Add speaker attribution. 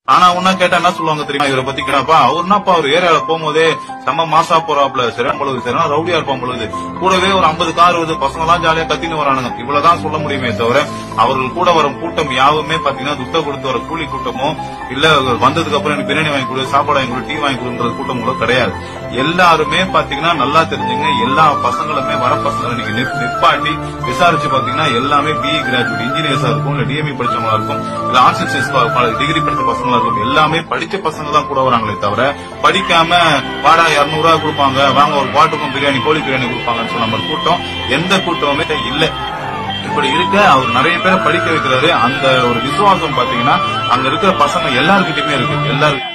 Speaker 1: ஆனா உன்ன கேட்டா என்ன சொல்லுவாங்க தெரியுமா இவரை பத்தி கேட்டாப்பா அவர் என்னப்பா அவர் ஏரியால போகும்போதே செம்ம மாசா போறாப்ல சரியான பொழுது சரியான ரவுடியா இருப்பான் பொழுது கூடவே ஒரு ஐம்பது கார் வருது பசங்க எல்லாம் ஜாலியா கத்தின்னு வரானுங்க இவ்வளவுதான் சொல்ல முடியுமே தவிர அவர்கள் கூட வரும் கூட்டம் யாவுமே பாத்தீங்கன்னா துட்ட கொடுத்து வர கூலி கூட்டமோ இல்ல வந்ததுக்கு அப்புறம் எனக்கு பிரியாணி வாங்கி கொடு சாப்பாடு வாங்கி கொடு டீ வாங்கி கொடுன்ற கூட்டம் கூட கிடையாது எல்லாருமே பாத்தீங்கன்னா நல்லா தெரிஞ்சுங்க எல்லா பசங்களுமே வர பசங்களை நீங்க நிப்- நிப்பாட்டி விசாரிச்சு பாத்தீங்கன்னா எல்லாமே பிஇ கிராஜுவேட் இன்ஜினியர்ஸா இருக்கும் இல்ல டிஎம்இ படிச்சவங்களா இருக்கும் இல்ல ஆர்ட்ஸ் அண்ட் சயின்ஸ் டிகிரி படிச்ச பசங்களா இருக்கும் எல்லாமே படிச்ச பசங்க தான் கூட வராங்களே தவிர படிக்காம வாடா இருநூறு ரூபாய் கொடுப்பாங்க வாங்க ஒரு பாட்டுக்கும் பிரியாணி கோழி பிரியாணி கொடுப்பாங்கன்னு சொன்ன மாதிரி கூட்டம் எந்த கூட்டமுமே இல்ல இப்படி இருக்க அவர் நிறைய பேரை படிக்க வைக்கிறாரு அந்த ஒரு விசுவாசம் பாத்தீங்கன்னா அங்க இருக்கிற பசங்க எல்லாருக்கிட்டயுமே இருக்கு எல்லாரும்